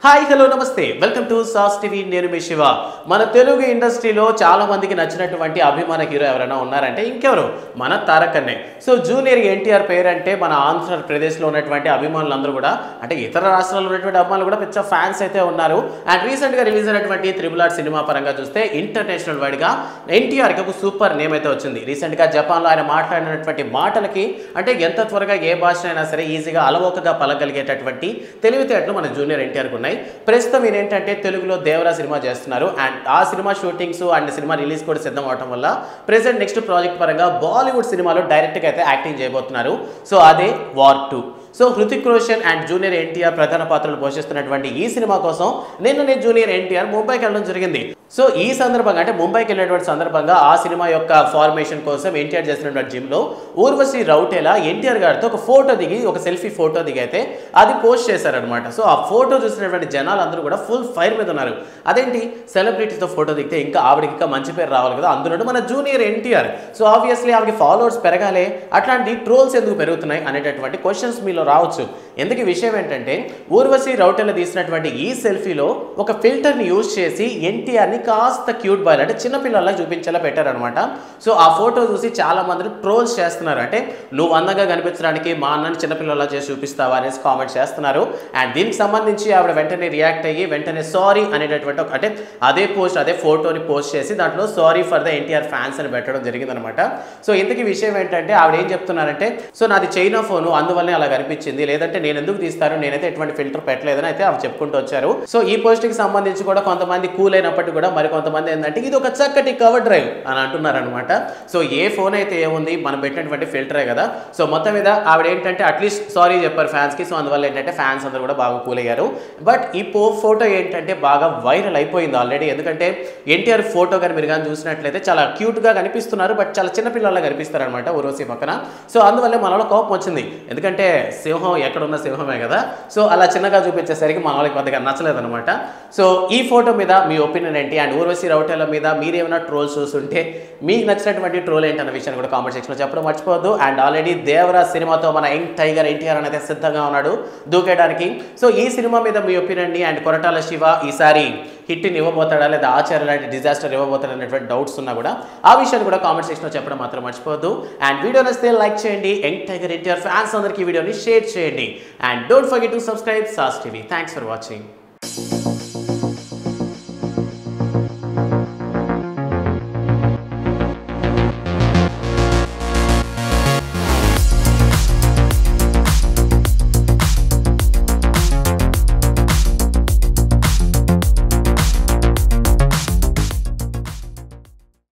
hi hello నమస్తే welcome to Sas TV నేను మీ శివ మన తెలుగు ఇండస్ట్రీలో చాలా మందికి నచ్చినటువంటి అభిమాన హీరో ఎవరైనా ఉన్నారంటే ఇంకెవరు మన తారక్ అన్నే సో జూనియర్ ఎన్టీఆర్ పేరు అంటే మన ఆంధ్రప్రదేశ్లో ఉన్నటువంటి అభిమానులందరూ కూడా అంటే ఇతర రాష్ట్రాల్లో ఉన్నటువంటి అభిమానులు కూడా పెద్ద ఫ్యాన్స్ అయితే ఉన్నారు అండ్ రీసెంట్గా రిలీజ్ అయినటువంటి త్రిబుల్ ఆర్ సినిమా పరంగా చూస్తే ఇంటర్నేషనల్ వైడ్గా ఎన్టీఆర్కి ఒక సూపర్ నేమ్ అయితే వచ్చింది రీసెంట్గా జపాన్లో ఆయన మాట్లాడినటువంటి మాటలకి అంటే ఎంత త్వరగా ఏ భాష అయినా సరే ఈజీగా అలవోకగా పలగలిగేటటువంటి తెలివితేటలు మన జూనియర్ ఎన్టీఆర్కి ఉన్నాయి ప్రస్తుతం ఈయన ఏంటంటే తెలుగులో దేవరా సినిమా చేస్తున్నారు అండ్ ఆ cinema shootings and cinema release కూడా సిద్ధం అవడం వల్ల ప్రెసెంట్ నెక్స్ట్ ప్రాజెక్ట్ పరంగా బాలీవుడ్ సినిమాలో డైరెక్ట్గా అయితే యాక్టింగ్ చేయబోతున్నారు సో అదే War two so Hrithik Roshan and junior NTR ప్రధాన పాత్రలు పోషిస్తున్నటువంటి ఈ సినిమా కోసం నిన్ననే జూనియర్ ఎన్టీఆర్ ముంబైకి వెళ్ళడం జరిగింది సో ఈ సందర్భంగా అంటే ముంబైకి వెళ్ళినటువంటి సందర్భంగా ఆ సినిమా యొక్క ఫార్మేషన్ కోసం ఎన్టీఆర్ చేసినటువంటి జిమ్లో ఊర్వశి రౌటేలా ఎన్టీఆర్ గారితో ఒక ఫోటో దిగి ఒక సెల్ఫీ ఫోటో దిగి అయితే అది పోస్ట్ చేశారనమాట సో ఆ ఫోటో చూసినటువంటి జనాలు అందరూ కూడా ఫుల్ ఫైర్ మీద ఉన్నారు అదేంటి సెలబ్రిటీతో ఫోటో దిగితే ఇంకా ఆవిడకి ఇంకా మంచి పేరు రావాలి కదా అందులో మన జూనియర్ ఎన్టీఆర్ సో ఆబ్వియస్లీ ఆవిడకి ఫాలోవర్స్ పెరగాలి అట్లాంటి ట్రోల్స్ ఎందుకు పెరుగుతున్నాయి అనేటటువంటి క్వశ్చన్స్ మీలో రావచ్చు ఎందుకు ఈ విషయం ఏంటంటే ఊర్వశి రౌటెల తీసినటువంటి ఈ సెల్ఫీలో ఒక ఫిల్టర్ని యూజ్ చేసి ఎన్టీఆర్ని కాస్త క్యూట్ బాయ్ అంటే చిన్నపిల్లల్లా చూపించేలా పెట్టారనమాట సో ఆ ఫోటో చూసి చాలా మంది ట్రోల్స్ చేస్తున్నారు అంటే నువ్వు అందంగా కనిపించడానికి మా అన్నని చిన్నపిల్లల్లా చేసి చూపిస్తావా అనేసి కామెంట్ చేస్తున్నారు అండ్ దీనికి సంబంధించి ఆవిడ వెంటనే రియాక్ట్ అయ్యి వెంటనే సారీ అనేటటువంటి ఒక అంటే అదే పోస్ట్ అదే ఫోటోని పోస్ట్ చేసి దాంట్లో sorry for the NTR fans అని పెట్టడం జరిగిందనమాట సో ఇంతకీ విషయం ఏంటంటే ఆవిడ ఏం చెప్తున్నారంటే సో నాది చైనా ఫోను అందువల్లనే అలా కనిపించింది లేదంటే నేను ఎందుకు తీస్తాను నేనైతే ఎటువంటి ఫిల్టర్ పెట్టలేదని అయితే ఆవిడ చెప్పుకుంటూ వచ్చారు సో ఈ పోస్ట్కి సంబంధించి కూడా కొంతమంది కూల్ అయినప్పటికీ కూడా మరి కొంతమంది ఏంటంటే ఇది ఒక చక్కటి కవర్ డ్రైవ్ అని అంటున్నారనమాట సో ఏ ఫోన్ అయితే ఏముంది మనం పెట్టినటువంటి ఫిల్టరే కదా సో మొత్తం మీద ఆవిడ ఏంటంటే అట్లీస్ట్ సారీ చెప్పారు ఫ్యాన్స్కి సో అందువల్ల ఏంటంటే ఫ్యాన్స్ అందరూ కూడా బాగా కూల్ అయ్యారు బట్ ఈ పో ఫోటో ఏంటంటే బాగా వైరల్ అయిపోయింది ఆల్రెడీ ఎందుకంటే ఎన్టీఆర్ ఫోటో కానీ మీరు కానీ చూసినట్లయితే చాలా క్యూట్గా కనిపిస్తున్నారు బట్ చాలా చిన్నపిల్లలా కనిపిస్తారు అనమాట ఊరోసి పక్కన సో అందువల్ల మనలో కోపం వచ్చింది ఎందుకంటే సింహం ఎక్కడున్న సింహమే కదా సో అలా చిన్నగా చూపించేసరికి మన వాళ్ళకి పెద్దగా నచ్చలేదన్నమాట సో ఈ ఫోటో మీద మీ ఒపీనియన్ ఏంటి అండ్ ఊర్వశి రౌటేల మీద మీరు ఏమైనా ట్రోల్స్ చూస్తుంటే మీకు నచ్చినటువంటి ట్రోల్ ఏంటి అన్న విషయాన్ని కూడా కామెంట్ సెక్షన్లో చెప్పడం మర్చిపోవద్దు అండ్ ఆల్రెడీ దేవరా సినిమాతో మన యంగ్ టైగర్ ఎన్టీఆర్ అనేది సిద్ధంగా ఉన్నాడు దూకేయడానికి సో ఈ సినిమా మీద మీ ఒపీనియన్ని అండ్ కొరటాల శివ ఈసారి హిట్ని ఇవ్వబోతాడా లేదా ఆచార్య లాంటి డిజాస్టర్ ఇవ్వబోతాడా అనేటువంటి డౌట్స్ ఉన్నా కూడా ఆ విషయాన్ని కూడా కామెంట్ సెక్షన్లో చెప్పడం మాత్రం మర్చిపోవద్దు అండ్ వీడియో నచ్చితే లైక్ చేయండి యంగ్ టైగర్ ఎన్టీఆర్ ఫ్యాన్స్ అందరికీ ఈ వీడియోని షేర్ చేయండి and don't forget to subscribe Sas TV thanks for watching